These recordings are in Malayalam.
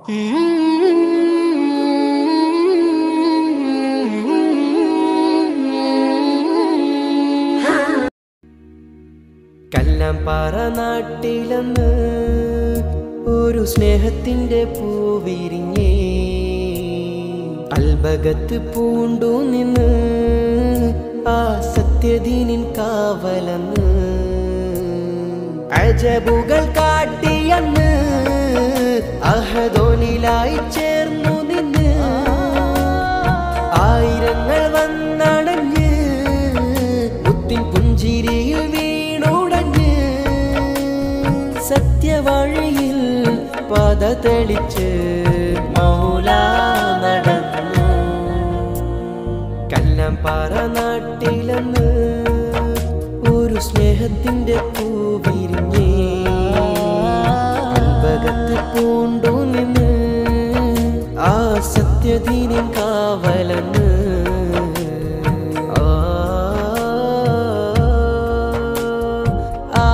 കല്ലാംപാറ നാട്ടിലന്ന് ഒരു സ്നേഹത്തിന്റെ പൂവിരിഞ്ഞേ അൽബകത്ത് പൂണ്ടു നിന്ന് ആ സത്യദീനിൻ കാവലന്ന് അജബുകൾ കാട്ടിയന്ന് അഹദോനിലായി ചേർന്നു നിന്ന് ആയിരങ്ങൾ വന്നടഞ്ഞ് മുത്തിൻ പുഞ്ചിരിയിൽ വീണുടഞ്ഞ് സത്യവഴിയിൽ പാത തെളിച്ച് മൗല നടന്നു കല്ലാംപാറ നാട്ടിലെന്ന് ഒരു സ്നേഹത്തിന്റെ പൂവിരിഞ്ഞേ അൽബകത്ത് പൂണ്ടു നിന്ന് ആ സത്യദീനിൻ കാവലന്ന് ആ, ആ,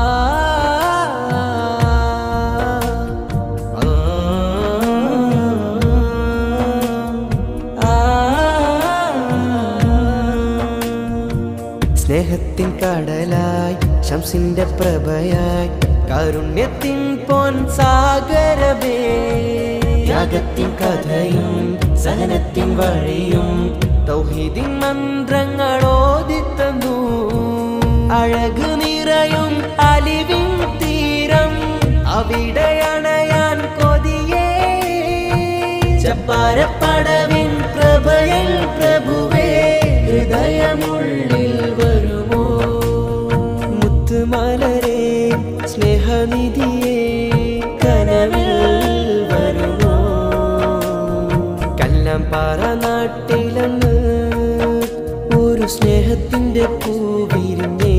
സ്നേഹത്തിൻ കടലായി ശംസിന്റെ പ്രഭയായി കാരുണ്യത്തിൻ പൊൻ സാഗരമേ ത്യാഗത്തിൻ കഥയും സഹനത്തിൻ വഴിയും തൗഹീദിൻ മന്ത്രങ്ങളോദിത്തന്നു അഴക് നിറയും അലിവിൻ തീരം അവിടെ അണയാൻ കൊതിയേ ചപ്പാരപ്പടവിൻ പ്രഭയൽ പ്രഭുവേ ഹൃദയമുള്ളിൽ വരുമോ മുത്തുമലരെ സ്നേഹനിധിയെ കനവിൽ വരുമോ കല്ലാംപാറ നാട്ടിലെന്ന് ഒരു സ്നേഹത്തിന്റെ പൂവിരിഞ്ഞേ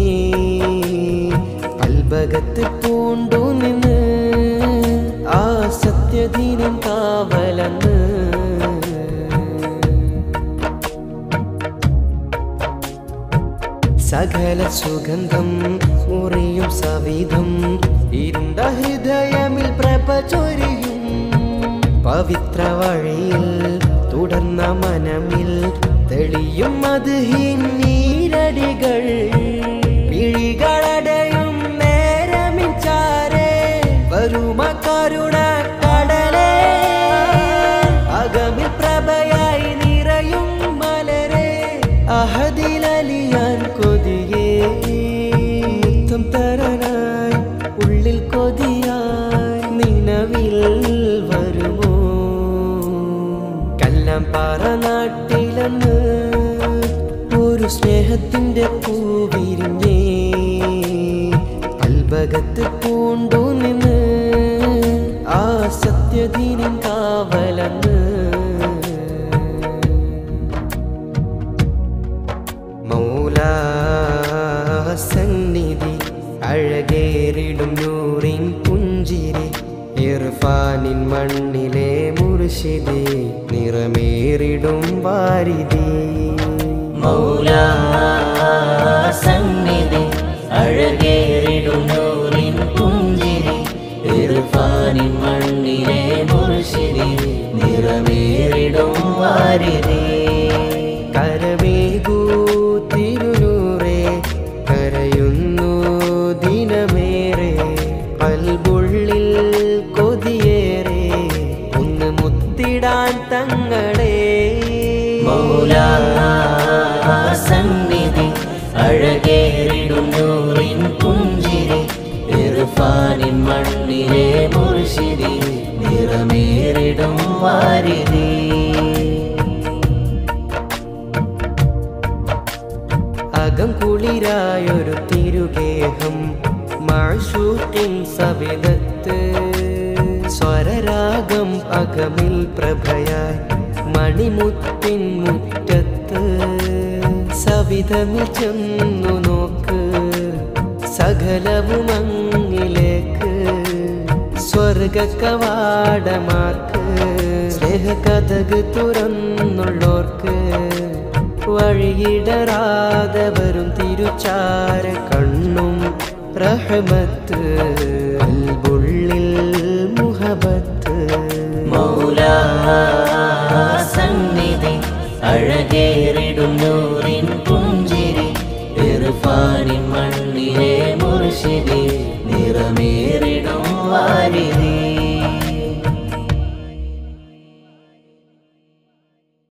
അൽബകത്ത് പൂണ്ടു നിന്ന് ആ സത്യദീനം കാവലന്ന് സകല സുഗന്ധം മുറിയും സവിധം ഇരുണ്ട ഹൃദയമിൽ പ്രഭ ചൊരിയും പവിത്ര വഴിയിൽ തുടർന്ന മനമിൽ തെളിയും അത് നീരടികൾ പിഴികളടയും നേരമിച്ചാരേ വരുമ കരുണ കടലേ അകമിൽ പ്രഭയായി നിറയും മലരെ അഹദിലലിയാൻ കൊതിയേ മുത്തം തരനായി ഉള്ളിൽ കൊതിയായി നിലവിൽ വരുമോ കല്ലാംപാറ നാട്ടിലെന്ന് ഒരു സ്നേഹത്തിന്റെ പൂവിരിഞ്ഞേ അൽബകത്ത് പൂണ്ടു നിന്ന് ആ സത്യദീനിൻ കാവലന്ന് മൗലാ സന്നിധി അഴകേറിടും നൂറിൻ പുഞ്ചിരി ഇർഫാനിൻ മണ്ണിലെ മുർഷിദി നിറമേറിടും വാരിതി മൗലാ സന്നിധി അഴകേറിടും നൂറിൻ പുഞ്ചിരി ഇർഫാനിൻ മണ്ണിലെ മുർഷിദി നിറമേറിടും വാരിതി കരമേകൂ തിരുനൂറേ കരയുന്നു ദിനമേറെ പൽബുള്ളിൽ കൊതിയേറെ ഒന്ന് മുത്തിടാൻ തങ്ങളെ മൗലാ സന്നിധി അഴകേറിടും നൂറിൻ പുഞ്ചിരി ഇർഫാനിൻ മണ്ണിലെ മുർഷിദി നിറമേറിടും വാരിതി അകം കുളിരായൊരു തിരുഗേഹം മാഷൂക്കിൻ സവിധത്ത് സ്വരരാഗം അകമിൽ പ്രഭയായി മണിമുത്തിൻ മുറ്റത്ത് സവിധമിൽ ചെന്നു നോക്ക് സകലവും അങ്ങിലേക്ക് സ്വർഗ കവാടമാർക്ക് സ്നേഹകഥക് തുറന്നുള്ളോർക്ക് വഴിയിടറാതെ വരും തിരുച്ചാര കണ്ണും റഹമത്ത് അൽബുള്ളിൽ മുഹബത്ത് മൗലാ അഴകേറിടും നൂറിൻ പുഞ്ചിരി ഇർഫാനിൻ